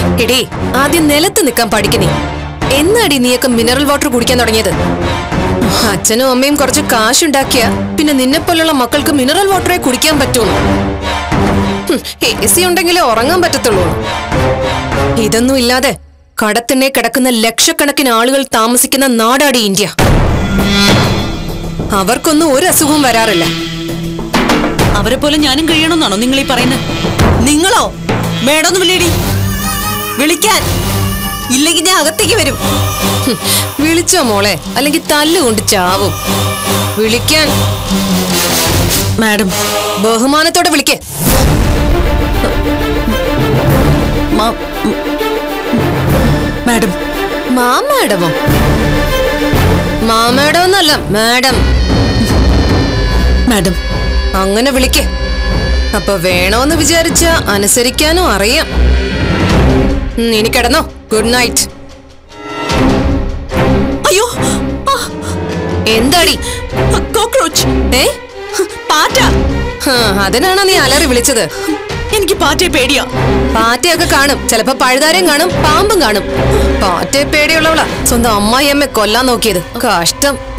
എടേ ആദ്യം നിലത്ത് നിൽക്കാൻ പഠിക്കുന്നേ എന്നാടി നീയൊക്കെ മിനറൽ വാട്ടർ കുടിക്കാൻ തുടങ്ങിയത് അച്ഛനും അമ്മയും കുറച്ച് കാശുണ്ടാക്കിയ പിന്നെ നിന്നെ പോലുള്ള മക്കൾക്ക് മിനറൽ വാട്ടറെ കുടിക്കാൻ പറ്റുള്ളൂ എ സി ഉണ്ടെങ്കിലേ ഉറങ്ങാൻ പറ്റത്തുള്ളൂ ഇതൊന്നും ഇല്ലാതെ കടത്തിനെ കിടക്കുന്ന ലക്ഷക്കണക്കിന് ആളുകൾ താമസിക്കുന്ന നാടാടി ഇന്ത്യ അവർക്കൊന്നും ഒരു അസുഖവും വരാറില്ല അവരെ പോലെ ഞാനും കഴിയണമെന്നാണോ നിങ്ങൾ ഈ പറയുന്നത് നിങ്ങളോ മേടൊന്നും വിളിയടി വിളിക്കാൻ ഇല്ലെങ്കിൽ ഞാൻ അകത്തേക്ക് വരും ഹും, വിളിച്ചോ മോളെ അല്ലെങ്കിൽ തല്ലുകൊണ്ട് ചാവും വിളിക്കാൻ മാഡം ബഹുമാനത്തോടെ വിളിക്കേ മാ- ഉം, മാഡം മാമാഡമോ മാമാഡം എന്നല്ല മാഡം മാഡം അങ്ങനെ വിളിക്കേ അപ്പൊ വേണോന്ന് വിചാരിച്ച അനുസരിക്കാനും അറിയാം ഉം, ഇനി കിടന്നോ ഗുഡ് നൈറ്റ് അയ്യോ എന്താടി കോക്രോച്ച് ഏ പാറ്റ ഹാ, അതിനാണോ നീ അലറി വിളിച്ചത് എനിക്ക് പാറ്റയെ പേടിയാ പാറ്റയൊക്കെ കാണും ചിലപ്പോ പഴുതാരയും കാണും പാമ്പും കാണും പാറ്റയെ പേടിയുള്ളവളാ സ്വന്തം അമ്മായിയമ്മ കൊല്ലാൻ നോക്കിയത് കഷ്ടം